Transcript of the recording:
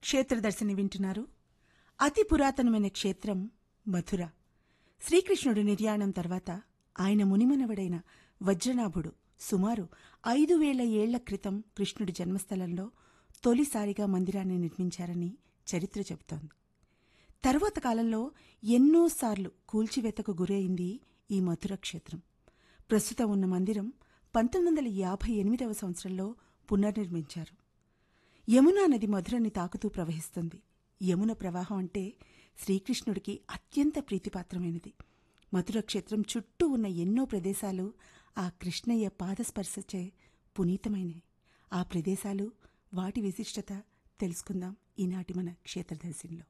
క్షేత్రదర్శిని వింటున్నారు అతి పురాతనమైన క్షేత్రం మథుర శ్రీకృష్ణుడి నిర్యాణం తర్వాత ఆయన మునిమనవడైన వజ్రనాభుడు సుమారు ఐదు వేల ఏళ్ల క్రితం కృష్ణుడి జన్మస్థలంలో తొలిసారిగా మందిరాన్ని నిర్మించారని చరిత్ర చెబుతోంది తరువాత కాలంలో ఎన్నోసార్లు కూల్చివేతకు గురైంది ఈ మథుర క్షేత్రం ప్రస్తుతం ఉన్న మందిరం పంతొమ్మిది వందల యాభై ఎనిమిదవ సంవత్సరంలో పునర్నిర్మించారు యమునా నది మధురని తాకుతూ ప్రవహిస్తుంది యమున ప్రవాహం అంటే శ్రీకృష్ణుడికి అత్యంత ప్రీతిపాత్రమైనది మధుర క్షేత్రం చుట్టూ ఉన్న ఎన్నో ప్రదేశాలు ఆ కృష్ణయ్య పాదస్పర్శచే పునీతమైనవి ఆ ప్రదేశాలు వాటి విశిష్టత తెలుసుకుందాం ఈనాటి మన క్షేత్రదర్శినిలో